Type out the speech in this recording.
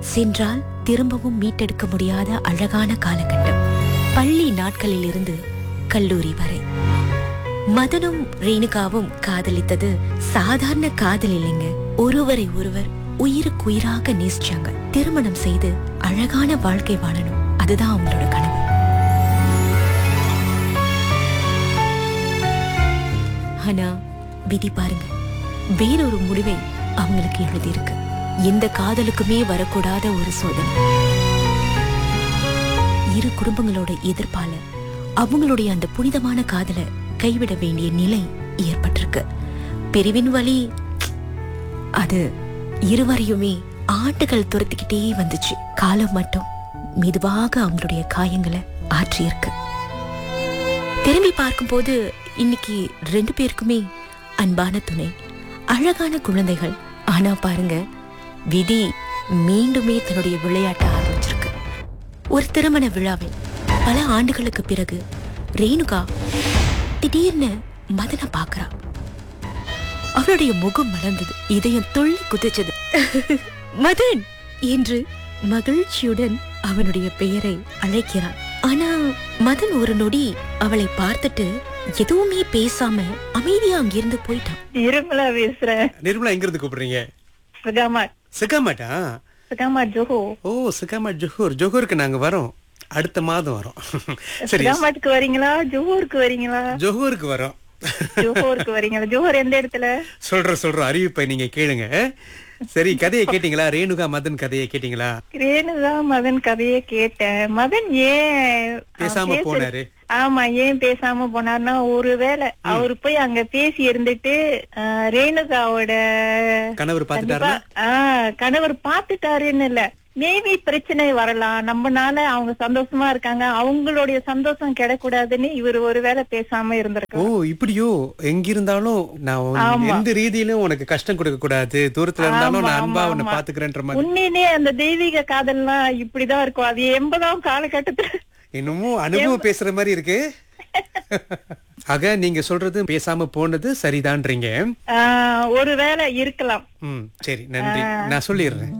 சென்றால் திரும்பவும் மீட்டெடுக்க முடியாத அழகான காலகட்டம் பள்ளி நாட்களில் இருந்து கல்லூரி வரை மதனும் ரேணுகாவும் காதலித்தது சாதாரண காதல் இல்லைங்க ஒருவரை ஒருவர் உயிருக்குயிராக நேசிச்சாங்க திருமணம் செய்து அழகான வாழ்க்கை வாழணும் அதுதான் அவங்களோட கனவு ஆனா விதி பாருங்க வேறொரு முடிவை அவங்களுக்கு எழுதியிருக்கு எந்த காதலுக்குமே வரக்கூடாத ஒரு சோதனை இரு குடும்பங்களோட எதிர்ப்பால அவங்களுடைய அந்த புனிதமான காதலை கைவிட வேண்டிய நிலை ஏற்பட்டிருக்கு பிரிவின் வழி அது இருவரையுமே ஆண்டுகள் துரத்திக்கிட்டே வந்துச்சு காலம் மட்டும் மெதுவாக அவங்களுடைய காயங்களை ஆற்றியிருக்கு திரும்பி பார்க்கும்போது இன்னைக்கு ரெண்டு பேருக்குமே அன்பான துணை அழகான குழந்தைகள் ஆனா பாருங்க விதி மீண்டுமே தன்னுடைய விளையாட்ட ஆரம்பிச்சிருக்கு ஒரு திருமண விழாவில் பல ஆண்டுகளுக்கு பிறகு ரேணுகா திடீர்னு மதனை பார்க்கறா அவளுடைய முகம் மலர்ந்தது இதயம் துள்ளி குதிச்சது மதன் என்று மகிழ்ச்சியுடன் அவனுடைய பெயரை அழைக்கிறான் ஆனா மதன் ஒரு நொடி அவளை பார்த்துட்டு எதுவுமே பேசாம அமைதியா அங்கிருந்து போயிட்டான் இருமலா பேசுறேன் நிர்மலா எங்க இருந்து கூப்பிடுறீங்க சுகாமாட் சிகாமாட்டா சுகாமாட் ஜோஹோ ஓ சிகாமாட் ஜோஹூர் ஜோஹூருக்கு நாங்க வரோம் அடுத்த மாதம் வரோம் சரி சுகாமாட்டுக்கு வரீங்களா ஜோஹூருக்கு வரீங்களா ஜோஹூருக்கு வரோம் ஜோஹூருக்கு வரீங்களா ஜோஹூர் எந்த இடத்துல சொல்றோம் சொல்றோம் அறிவிப்பை நீங்க கேளுங்க சரி கதையை கேட்டீங்களா ரேணுகா மதன் கதையை கேட்டீங்களா ரேணுகா மதன் கதையை கேட்டேன் மதன் ஏன் பேசாம பேச- போனாரு ஆமா ஏன் பேசாம போனார்னா ஒருவேளை அவரு போய் அங்க பேசி இருந்துட்டு ஆஹ், ரேணுகாவோட கணவர் பாத்துட்டாருன்னா கண்டிப்பா, ஆஹ், கணவர் பாத்துட்டாருன்னு இல்ல மேபி பிரச்சனை வரலாம் நம்மனால அவங்க சந்தோஷமா இருக்காங்க அவங்களுடைய சந்தோஷம் கிடைக்கூடாதுன்னு இவர் ஒருவேளை பேசாம ஓ இருந்திருக்கலாம் இப்படியோ எங்க இருந்தாலும் நான் உன் ஆமா. எந்த ரீதியிலும் உனக்கு கஷ்டம் கொடுக்க கூடாது தூரத்துல இருந்தாலும் நான் ஆமா, அன்பா ஆமா, உன்னை ஆமா. பாத்துக்கிறேன்ற மாதிரி உண்மையிலே அந்த தெய்வீக காதல்லாம் இப்படிதான் இருக்கும் அது எண்பதாம் காலகட்டத்துல இன்னமும் அனுபவம் பேசுற மாதிரி இருக்கு ஆக நீங்க சொல்றது பேசாம போனது சரிதான்றீங்க ஆஹ், ஒருவேளை இருக்கலாம் ம் சரி நன்றி நான் சொல்லிடுறேன்